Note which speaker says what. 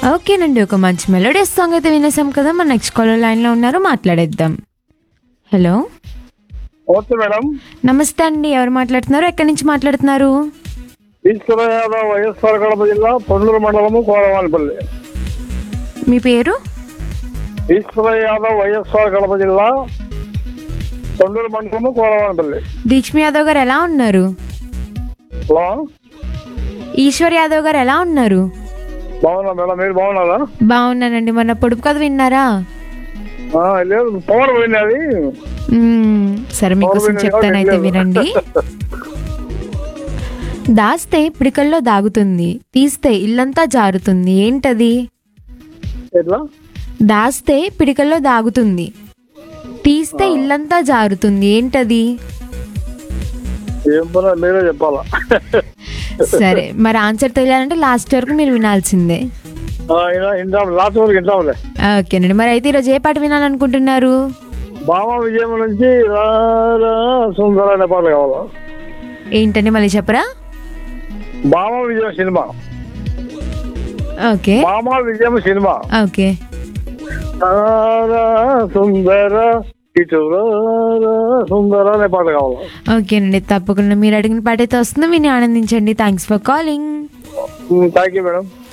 Speaker 1: ఓకేనండి ఒక మంచి మెలోడియస్ సాంగ్ అయితే వినేసాం కదా మన నెక్స్ట్ కాలర్ లైన్లో ఉన్నారు మాట్లాడేద్దాం హలో
Speaker 2: ఓకే మేడం
Speaker 1: నమస్తే అండి ఎవరు మాట్లాడుతున్నారు ఎక్కడి నుంచి మాట్లాడుతున్నారు
Speaker 2: ఈశ్వర యాదవ్ వైఎస్ఆర్ కడప జిల్లా పొన్నూరు మండలము కోరవానిపల్లి
Speaker 1: మీ పేరు
Speaker 2: ఈశ్వర యాదవ్ వైఎస్ఆర్ కడప జిల్లా పొన్నూరు మండలము కోరవానిపల్లి
Speaker 1: దీక్ష్మి యాదవ్ గారు ఎలా ఉన్నారు
Speaker 2: హలో
Speaker 1: ఈశ్వర్ యాదవ్ గారు ఎలా ఉన్నారు
Speaker 2: బాగున్నా మేడం మీరు బాగున్నారా
Speaker 1: బాగున్నానండి మొన్న పొడుపు కథ విన్నారా
Speaker 2: ఆ, లేదు పవర్ పోయింది అది
Speaker 1: మ్మ్, సరే మీకోసం
Speaker 2: పవర్ పోయింది
Speaker 1: చెప్తానైతే
Speaker 2: కాబట్టి
Speaker 1: వినండి దాస్తే పిడికల్లో దాగుతుంది తీస్తే ఇల్లంతా జారుతుంది ఏంటది
Speaker 2: ఎట్లా
Speaker 1: దాస్తే పిడికల్లో దాగుతుంది తీస్తే ఇల్లంతా జారుతుంది ఏంటది
Speaker 2: ఏం పని మీరే చెప్పాలా
Speaker 1: సరే మరి ఆన్సర్ తెలియాలంటే లాస్ట్ వరకు మీరు వినాల్సిందే
Speaker 2: ఆ, ఇన్నా- ఇంటాం లాస్ట్ వరకు ఇంటాంలే
Speaker 1: ఓకేనండి మరి అయితే ఈరోజు ఏ పాట వినాలనుకుంటున్నారు
Speaker 2: బామ విజయం నుంచి రా రా సుందర అనే పాటలు కావాలా
Speaker 1: ఏంటండి మళ్ళీ చెప్పరా
Speaker 2: బామ విజయం సినిమా
Speaker 1: ఓకే
Speaker 2: బామ విజయం సినిమా
Speaker 1: ఓకే
Speaker 2: తారా సుందర ఇటు రారా సుందర అనే పాట కావాలి
Speaker 1: ఓకేనండి తప్పకుండా మీరు అడిగిన పాట అయితే వస్తుంది విని ఆనందించండి thanks for calling
Speaker 2: thank you madam